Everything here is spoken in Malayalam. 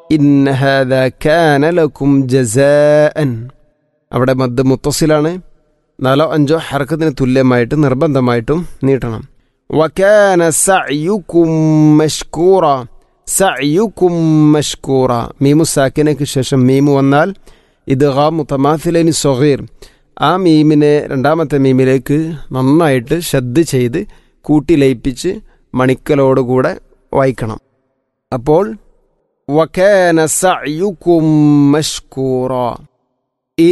ഇന്ന ഹാദ കാന ലക്കും ജസാഅൻ അവിടെ മദ് മുത്തസിലാണ് നാലോ അഞ്ചോ ഹർക്കത്തിന് തുല്യമായിട്ട് നിർബന്ധമായിട്ടും നീട്ടണം വക്കാന സഅയുക്കും മഷ്കൂറ സഅയുക്കും മഷ്കൂറ മീമു സാക്കിനയ്ക്ക് ശേഷം മീമു വന്നാൽ ഇത് ഹാ മുത്തമാഥിലേനി സൊഹീർ ആ മീമിനെ രണ്ടാമത്തെ മീമിലേക്ക് നന്നായിട്ട് ശ്രദ്ധ ചെയ്ത് കൂട്ടി ലയിപ്പിച്ച് മണിക്കലോടുകൂടെ വായിക്കണം അപ്പോൾ വക്കാന സഅയുക്കും മഷ്കൂറ